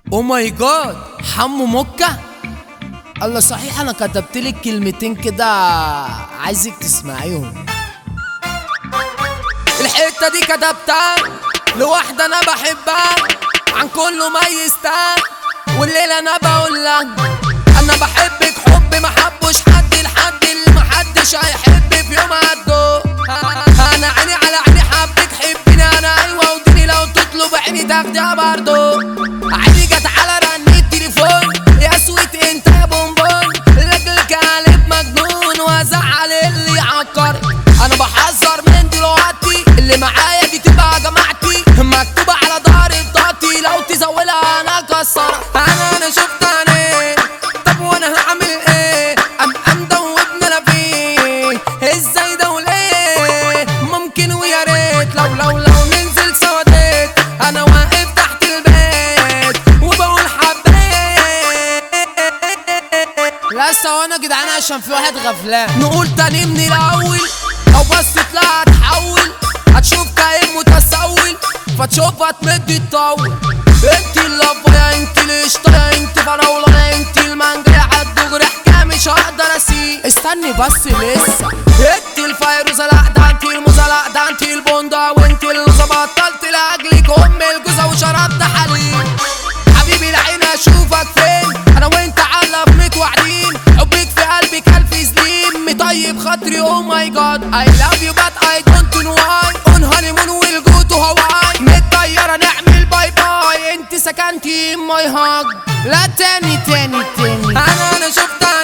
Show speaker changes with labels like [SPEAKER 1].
[SPEAKER 1] او ماي جاد حمو مكة الله صحيح انا كتبت لك كلمتين كده عايزك تسمعيهم الحتة دي كتبتها لواحدة انا بحبها عن كله ميزتها والليلة انا بقول لك انا بحبك حب ما حبوش حد لحد اللي محدش هيحب في يوم عدو انا عيني على عيني حبك حبني انا ايوه وديني لو تطلب عيني تاخديها برضو عيني جت على رن التليفون يا سويت انت يا بونبون رجلك قلب مجنون وازعل اللي يعكرك انا بحذر من دلوقتي اللي معايا دي تبقى جماعتي مكتوبة على ظهر بطاقتي لو تزولها انا اكسرها انا انا شفت عينيك طب وانا هعمل ايه ام ام دوبنا انا فيه ازاي ده وليه ممكن ويا ريت لو لو لو ننزل سوا ديت انا واقف تحت البيت وبقول حبيت لا ثواني يا جدعان عشان في واحد غفلان نقول تاني من الاول لو بس طلع هتحول هتشوف كائن متسول فتشوفها تمد الطول انت اللفه يا انت القشطه يا انت فراوله يا انت المانجا يا عالدغري حكايه مش هقدر اسيب استني بس لسه انت الفيروزه لا ده انت الموزه لا ده انت البوندا وانت اللي بطلت لاجلك ام الجوزه وشربت حليب حبيبي العين اشوفك فين انا وانت على بميت وعدين حبك في قلبي كالف سليم مطيب خاطري او ماي جاد اي لاف يو بات اي دونت نو واي اون هاني مون ويل جو تو هواي متطيره نعمل باي باي انت سكنتي ماي هاج لا تاني تاني تاني انا انا شفت